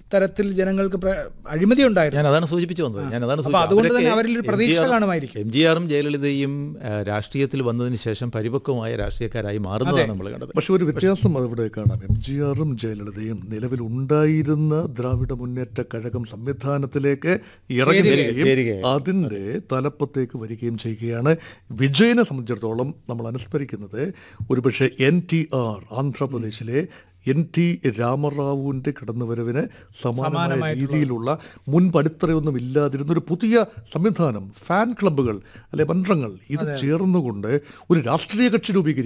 തരത്തിൽ ജനങ്ങൾക്ക് പ്ര- അഴിമതി ഉണ്ടായിരുന്നു ഞാൻ അതാണ് സൂചിപ്പിച്ചു വന്നത് ഞാൻ അതാണ് അപ്പൊ അതുകൊണ്ട് തന്നെ അവരൊക്കെ അവരിൽ ഒരു പ്രതീക്ഷ MGR കാണുമായിരിക്കും. എം ജി ആറും ജയലളിതയും ആ, രാഷ്ട്രീയത്തിൽ വന്നതിന് ശേഷം പരിപക്വമായ രാഷ്ട്രീയക്കാരായി മാറുന്നതാണ് നമ്മൾ കണ്ടത് പക്ഷെ ഒരു വ്യത്യാസം അവിടെ കാണാം എം ജി ആറും ജയലളിതയും നിലവിലുണ്ടായിരുന്ന ദ്രാവിഡ മുന്നേറ്റ കഴകം സംവിധാനത്തിലേക്ക് ഇറങ്ങി ചേരുകയും- വരികയും അതിൻ്റെ തലപ്പത്തേക്ക് വരികയും ചെയ്യുകയാണ് വിജയനെ സംബന്ധിച്ചിടത്തോളം നമ്മൾ അനുസ്മരിക്കുന്നത് ഒരുപക്ഷെ എൻ ടി ആർ ആന്ധ്രാപ്രദേശിലെ എൻ ടി രാമറാവുവിൻ്റെ കടന്നുവരവിന് സമാനമായ സമാനമായിട്ടുള്ള- രീതിയിലുള്ള മുൻപടിത്തറയൊന്നും ഇല്ലാതിരുന്ന ഒരു പുതിയ സംവിധാനം ഫാൻ ക്ലബ്ബുകൾ അല്ലെ മന്ത്രങ്ങൾ ഇത് ചേർന്നുകൊണ്ട് ഒരു രാഷ്ട്രീയ കക്ഷി രൂപീകരിക്കും